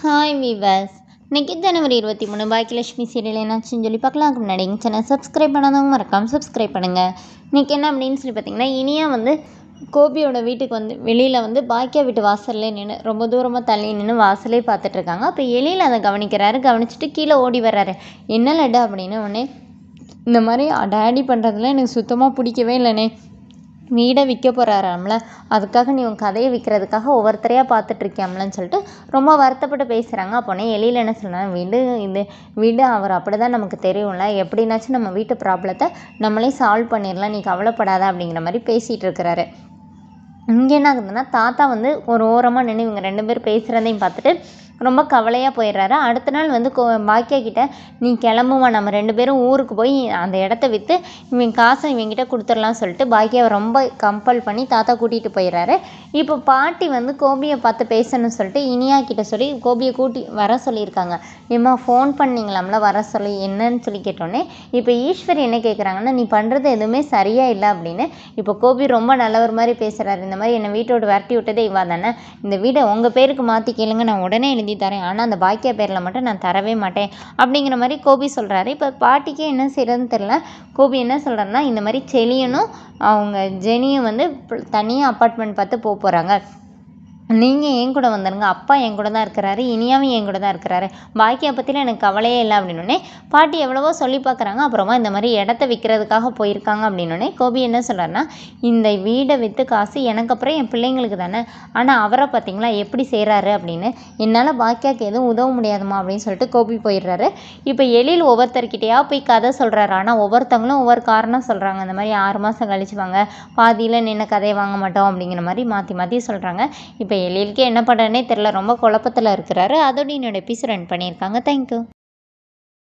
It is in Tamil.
ஹாய் வீவர்ஸ் இன்னைக்கு ஜனவரி இருபத்தி மூணு பாக்கியலட்சுமி சீரியல் என்னாச்சுன்னு சொல்லி பார்க்கலாம் அதுக்கு முன்னாடி எங்கள் சேனல் சப்ஸ்கிரைப் பண்ணாதவங்க மறக்காமல் சப்ஸ்கிரைப் பண்ணுங்கள் இன்றைக்கி என்ன அப்படின்னு சொல்லி பார்த்தீங்கன்னா இனியா வந்து கோபியோட வீட்டுக்கு வந்து வெளியில் வந்து பாக்கியா வீட்டு வாசல்லே நின்று ரொம்ப தூரமாக தள்ளி நின்று வாசலே பார்த்துட்டு இருக்காங்க அப்போ எழில் அதை கவனிக்கிறாரு கவனிச்சுட்டு கீழே ஓடி வர்றாரு என்ன லட்டு அப்படின்னு உடனே இந்த மாதிரி டேடி பண்ணுறதுல எனக்கு சுத்தமாக பிடிக்கவே இல்லைண்ணே வீடை விற்க போகிறாராம்ல அதுக்காக நீ உன் கதையை விற்கிறதுக்காக ஒவ்வொருத்தரையாக பார்த்துட்டு இருக்கியாம்லன்னு சொல்லிட்டு ரொம்ப வருத்தப்பட்டு பேசுகிறாங்க அப்போனே எலியில் என்ன சொன்னாங்க வீடு இது வீடு அவர் அப்படி தான் நமக்கு தெரியும்ல எப்படின்னாச்சும் நம்ம வீட்டு ப்ராப்ளத்தை நம்மளே சால்வ் பண்ணிடலாம் நீ கவலைப்படாத அப்படிங்கிற மாதிரி பேசிகிட்டு இருக்கிறாரு இங்கே என்ன ஆகுதுன்னா தாத்தா வந்து ஒரு ஓரமாக நின்று இவங்க ரெண்டு பேரும் பேசுகிறதையும் பார்த்துட்டு ரொம்ப கவலையாக போயிடுறாரு அடுத்த நாள் வந்து கோ பாக்கியா கிட்ட நீ கிளம்புமா நம்ம ரெண்டு பேரும் ஊருக்கு போய் அந்த இடத்த விற்று இவன் காசை இவங்கிட்ட கொடுத்துடலாம் சொல்லிட்டு பாக்கியாவை ரொம்ப கம்பல் பண்ணி தாத்தா கூட்டிகிட்டு போயிடுறாரு இப்போ பாட்டி வந்து கோபியை பார்த்து பேசணும்னு சொல்லிட்டு இனியா கிட்ட சொல்லி கோபியை கூட்டி வர சொல்லியிருக்காங்க ஏம்மா ஃபோன் பண்ணிங்களாம்ல வர சொல்லி என்னன்னு சொல்லி கேட்டோன்னே இப்போ ஈஸ்வரி என்ன கேட்குறாங்கன்னா நீ பண்ணுறது எதுவுமே சரியாக இல்லை அப்படின்னு இப்போ கோபி ரொம்ப நல்லவர் மாதிரி பேசுகிறாரு இந்த மாதிரி என்னை வீட்டோட விரட்டி விட்டதே இவா தானே இந்த வீடை உங்கள் பேருக்கு மாற்றி கேளுங்க நான் உடனே எழுதி தரேன் ஆனால் அந்த பாக்கியா பேரில் மட்டும் நான் தரவே மாட்டேன் அப்படிங்கிற மாதிரி கோபி சொல்கிறாரு இப்போ பாட்டிக்கே என்ன செய்கிறதுன்னு தெரில கோபி என்ன சொல்கிறாருன்னா இந்த மாதிரி செலியனும் அவங்க ஜெனியும் வந்து தனியாக அப்பார்ட்மெண்ட் பார்த்து போக போகிறாங்க நீங்கள் என் கூட வந்துடுங்க அப்பா என் கூட தான் இருக்கிறாரு இனியாவும் என் கூட தான் இருக்கிறாரு பாக்கியா பற்றிலாம் எனக்கு கவலையே இல்லை அப்படின்னோடனே பாட்டி எவ்வளவோ சொல்லி பார்க்குறாங்க அப்புறமா இந்த மாதிரி இடத்த விற்கிறதுக்காக போயிருக்காங்க அப்படின்னோடனே கோபி என்ன சொல்கிறாருன்னா இந்த வீடை விற்று காசு எனக்கு அப்புறம் என் பிள்ளைங்களுக்கு தானே ஆனால் அவரை பார்த்தீங்களா எப்படி செய்கிறாரு அப்படின்னு என்னால் பாக்கியாவுக்கு எதுவும் உதவ முடியாதுமா அப்படின்னு சொல்லிட்டு கோபி போயிடுறாரு இப்போ எழில் ஒவ்வொருத்தர்கிட்டயா போய் கதை சொல்கிறாரு ஆனால் ஒவ்வொருத்தவங்களும் ஒவ்வொரு காரணம் சொல்கிறாங்க இந்த மாதிரி ஆறு மாதம் கழிச்சு வாங்க பாதியில் நின்று கதையை வாங்க மாட்டோம் அப்படிங்கிற மாதிரி மாற்றி மாற்றி சொல்கிறாங்க இப்போ எழிலுக்கு என்ன பண்ணுறதுனே தெரில ரொம்ப குழப்பத்தில் இருக்கிறாரு அதோட என்னோட எபிசோட் ரன் பண்ணியிருக்காங்க தேங்க்யூ